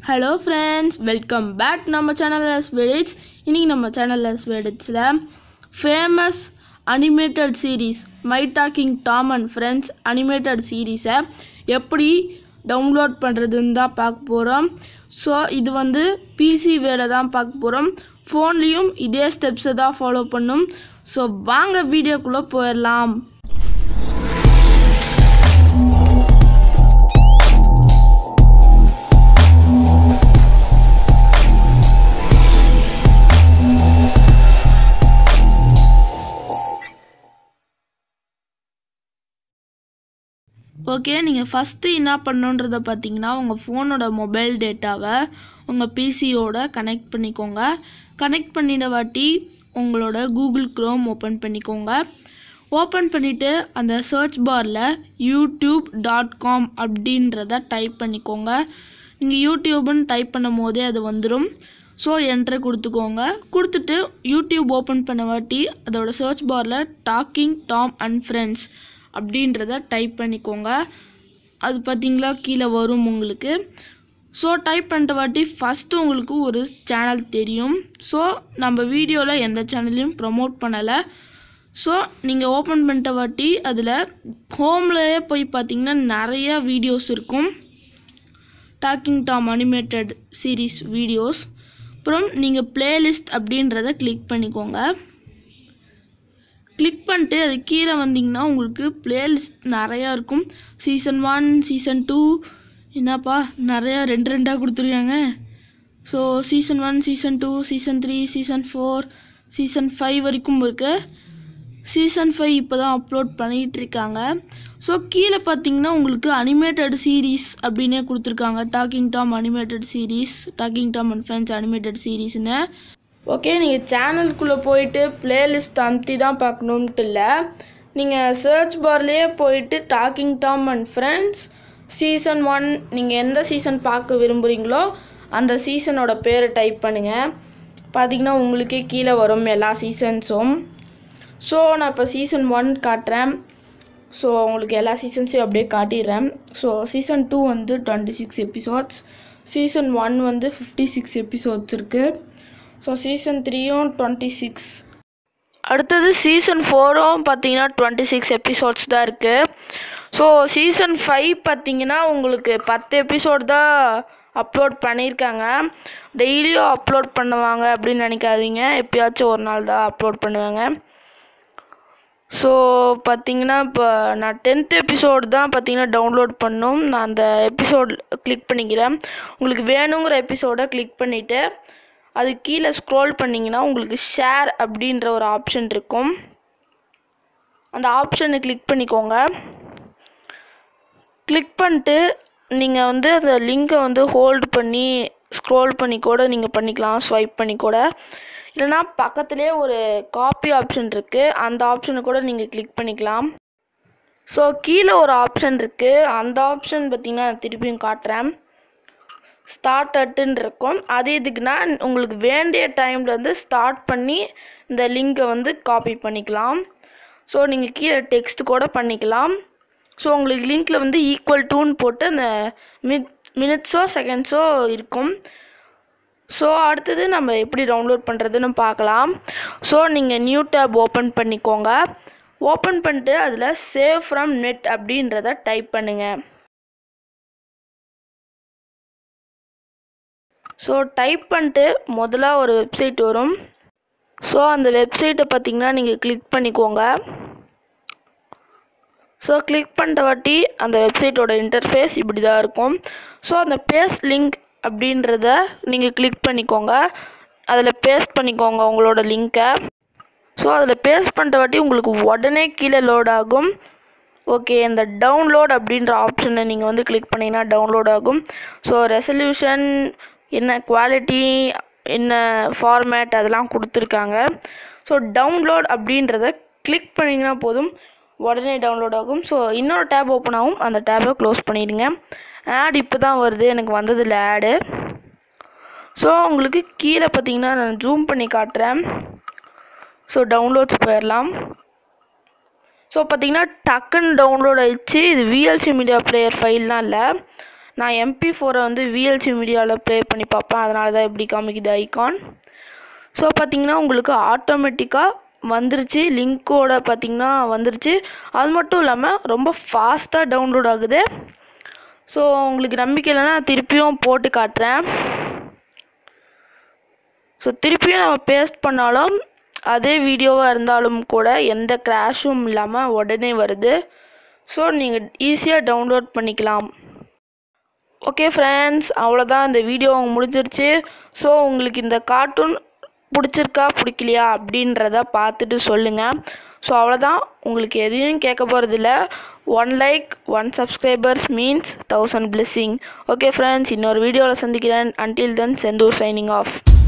hello friends welcome back நம்ம channel எஸ் வெடிட்ஸ் இன்றைக்கி நம்ம சேனல் எஸ் வெடிட்ஸில் famous animated series my talking Tom and friends animated சீரீஸை எப்படி டவுன்லோட் பண்ணுறதுன்னு தான் பார்க்க போகிறோம் ஸோ இது வந்து பிசி வேலை தான் பார்க்க போகிறோம் ஃபோன்லேயும் இதே ஸ்டெப்ஸை தான் ஃபாலோ பண்ணும் ஸோ வாங்க வீடியோக்குள்ளே போயிடலாம் ஓகே நீங்கள் ஃபஸ்ட்டு என்ன பண்ணுன்றதை பார்த்தீங்கன்னா உங்கள் ஃபோனோட மொபைல் டேட்டாவை உங்கள் பிசியோட கனெக்ட் பண்ணிக்கோங்க கனெக்ட் பண்ணின வாட்டி உங்களோட கூகுள் க்ரோம் ஓப்பன் பண்ணிக்கோங்க ஓப்பன் பண்ணிவிட்டு அந்த சர்ச் பாரில் யூடியூப் டாட் காம் அப்படின்றத டைப் பண்ணிக்கோங்க நீங்கள் யூடியூப்னு டைப் பண்ணும் போதே அது வந்துடும் ஸோ என்ட்ரு கொடுத்துக்கோங்க கொடுத்துட்டு யூடியூப் ஓப்பன் பண்ண வாட்டி அதோட சர்ச் பாரில் டாக்கிங் டாம் அண்ட் ஃப்ரெண்ட்ஸ் அப்படின்றத டைப் பண்ணிக்கோங்க அது பார்த்தீங்களா கீழே வரும் உங்களுக்கு ஸோ டைப் பண்ணிட்ட வாட்டி ஃபஸ்ட்டு உங்களுக்கு ஒரு சேனல் தெரியும் ஸோ நம்ம வீடியோவில் எந்த சேனலையும் ப்ரமோட் பண்ணலை ஸோ நீங்கள் ஓப்பன் பண்ணிட்ட வாட்டி அதில் ஹோம்லேயே போய் பார்த்தீங்கன்னா நிறைய வீடியோஸ் இருக்கும் talking Tom animated series videos அப்புறம் நீங்கள் பிளேலிஸ்ட் அப்படின்றத கிளிக் பண்ணிக்கோங்க கிளிக் பண்ணிட்டு அது கீழே வந்தீங்கன்னா உங்களுக்கு பிளேலிஸ்ட் நிறையா இருக்கும் சீசன் ஒன் சீசன் டூ என்னப்பா நிறையா ரெண்டு ரெண்டாக கொடுத்துருக்காங்க so season one season two season three season four season five வரைக்கும் இருக்குது சீசன் ஃபைவ் இப்போ தான் அப்லோட் பண்ணிகிட்ருக்காங்க ஸோ கீழே பார்த்தீங்கன்னா உங்களுக்கு அனிமேட்டட் சீரீஸ் அப்படின்னே கொடுத்துருக்காங்க talking Tom animated series talking Tom and friends animated சீரீஸ்னு ஓகே நீங்கள் சேனலுக்குள்ளே போயிட்டு பிளேலிஸ்ட் அமுத்தி தான் பார்க்கணுன்ட்டு இல்லை நீங்கள் சர்ச் பார்லேயே போயிட்டு talking Tom and friends season one நீங்கள் எந்த சீசன் பார்க்க விரும்புகிறீங்களோ அந்த சீசனோட பேரை டைப் பண்ணுங்கள் பார்த்தீங்கன்னா உங்களுக்கே கீழே வரும் எல்லா சீசன்ஸும் ஸோ நான் இப்போ சீசன் ஒன் காட்டுறேன் ஸோ உங்களுக்கு எல்லா சீசன்ஸையும் அப்படியே காட்டிடுறேன் ஸோ சீசன் டூ வந்து twenty six episodes season one வந்து ஃபிஃப்டி சிக்ஸ் எபிசோட்ஸ் இருக்குது ஸோ சீசன் த்ரீயும் டுவெண்ட்டி சிக்ஸ் அடுத்தது சீசன் ஃபோரும் பார்த்தீங்கன்னா டுவெண்ட்டி சிக்ஸ் எபிசோட்ஸ் தான் இருக்குது ஸோ சீசன் ஃபைவ் பார்த்தீங்கன்னா உங்களுக்கு பத்து எபிசோட் தான் அப்லோட் பண்ணியிருக்காங்க டெய்லியும் அப்லோட் பண்ணுவாங்க அப்படின்னு நினைக்காதீங்க எப்பயாச்சும் ஒரு நாள் தான் அப்லோட் பண்ணுவாங்க ஸோ பார்த்தீங்கன்னா இப்போ நான் டென்த் எபிசோடு தான் பார்த்தீங்கன்னா டவுன்லோட் பண்ணும் நான் அந்த எபிசோட் கிளிக் பண்ணிக்கிறேன் உங்களுக்கு வேணுங்கிற எபிசோடை கிளிக் பண்ணிவிட்டு அது கீழே ஸ்க்ரோல் பண்ணிங்கன்னா உங்களுக்கு ஷேர் அப்படின்ற ஒரு ஆப்ஷன் இருக்கும் அந்த ஆப்ஷனை கிளிக் பண்ணிக்கோங்க கிளிக் பண்ணிட்டு நீங்கள் வந்து அந்த லிங்கை வந்து ஹோல்டு பண்ணி ஸ்க்ரோல் பண்ணி கூட நீங்கள் பண்ணிக்கலாம் ஸ்வைப் பண்ணி கூட இல்லைனா பக்கத்துலேயே ஒரு காப்பி ஆப்ஷன் இருக்குது அந்த ஆப்ஷனை கூட நீங்கள் கிளிக் பண்ணிக்கலாம் ஸோ கீழே ஒரு ஆப்ஷன் இருக்குது அந்த ஆப்ஷன் பார்த்திங்கன்னா நான் திருப்பியும் காட்டுறேன் ஸ்டார்ட் அட்டுன்னு இருக்கும் அது எதுக்குன்னா உங்களுக்கு வேண்டிய டைமில் வந்து ஸ்டார்ட் பண்ணி இந்த லிங்கை வந்து காப்பி பண்ணிக்கலாம் ஸோ நீங்கள் கீழே டெக்ஸ்ட் கூட பண்ணிக்கலாம் ஸோ உங்களுக்கு லிங்க்கில் வந்து ஈக்குவல் டூன்னு போட்டு அந்த மிட் மினிட்ஸோ செகண்ட்ஸோ இருக்கும் ஸோ அடுத்தது நம்ம எப்படி டவுன்லோட் பண்ணுறதுன்னு பார்க்கலாம் ஸோ நீங்கள் நியூ டேப் ஓப்பன் பண்ணிக்கோங்க ஓப்பன் பண்ணிட்டு அதில் சேவ் ஃப்ரம் நெட் அப்படின்றத டைப் பண்ணுங்கள் ஸோ டைப் பண்ணிட்டு முதல்ல ஒரு வெப்சைட் வரும் ஸோ அந்த வெப்சைட்டை பார்த்தீங்கன்னா நீங்கள் கிளிக் பண்ணிக்கோங்க ஸோ கிளிக் பண்ணிட்ட வாட்டி அந்த வெப்சைட்டோட இன்டர்ஃபேஸ் இப்படி தான் இருக்கும் ஸோ அந்த பேஸ்ட் லிங்க் அப்படின்றத நீங்கள் கிளிக் பண்ணிக்கோங்க அதில் பேஸ்ட் பண்ணிக்கோங்க உங்களோட லிங்க்கை ஸோ அதில் பேஸ்ட் பண்ணிட்ட வாட்டி உங்களுக்கு உடனே கீழே லோட் ஆகும் ஓகே இந்த டவுன்லோட் அப்படின்ற ஆப்ஷனை நீங்கள் வந்து கிளிக் பண்ணிங்கன்னா டவுன்லோட் ஆகும் ஸோ ரெசல்யூஷன் என்ன குவாலிட்டி என்ன ஃபார்மேட் அதெல்லாம் கொடுத்துருக்காங்க ஸோ டவுன்லோட் அப்படின்றத கிளிக் பண்ணிங்கன்னா போதும் உடனே டவுன்லோட் ஆகும் ஸோ இன்னொரு டேப் ஓப்பன் ஆகும் அந்த டேப்பை க்ளோஸ் பண்ணிடுங்க ஆட் இப்போ தான் வருது எனக்கு வந்ததில்ல ஆடு ஸோ உங்களுக்கு கீழே பார்த்தீங்கன்னா நான் ஜூம் பண்ணி காட்டுறேன் ஸோ டவுன்லோட்ஸ் போயிடலாம் ஸோ பார்த்தீங்கன்னா டக்குன்னு டவுன்லோட் ஆயிடுச்சு இது விஎல்சி மீடியா பிளேயர் ஃபைல்லாம் இல்லை நான் எம்பி ஃபோரை வந்து விஎல்சி மீடியாவில் ப்ளே பண்ணி பார்ப்பேன் அதனால தான் இப்படி காமிக்குது ஐகான் ஸோ பார்த்தீங்கன்னா உங்களுக்கு ஆட்டோமேட்டிக்காக வந்துருச்சு லிங்க்கோட பார்த்தீங்கன்னா வந்துருச்சு அது மட்டும் இல்லாமல் ரொம்ப ஃபாஸ்ட்டாக டவுன்லோட் ஆகுது ஸோ உங்களுக்கு நம்பிக்கை இல்லைன்னா திருப்பியும் போட்டு காட்டுறேன் ஸோ திருப்பியும் நம்ம பேஸ்ட் பண்ணாலும் அதே வீடியோவாக இருந்தாலும் கூட எந்த கிராஷும் இல்லாமல் உடனே வருது ஸோ நீங்கள் ஈஸியாக டவுன்லோட் பண்ணிக்கலாம் ஓகே ஃப்ரெண்ட்ஸ் அவ்வளோதான் இந்த வீடியோ முடிஞ்சிருச்சு ஸோ உங்களுக்கு இந்த கார்ட்டூன் பிடிச்சிருக்கா பிடிக்கலையா அப்படின்றத பார்த்துட்டு சொல்லுங்கள் ஸோ அவ்வளோதான் உங்களுக்கு எதையும் கேட்க போகிறதில்ல one like one subscribers means thousand blessing okay friends இன்னொரு வீடியோவில் சந்திக்கிறேன் until then Senthur signing of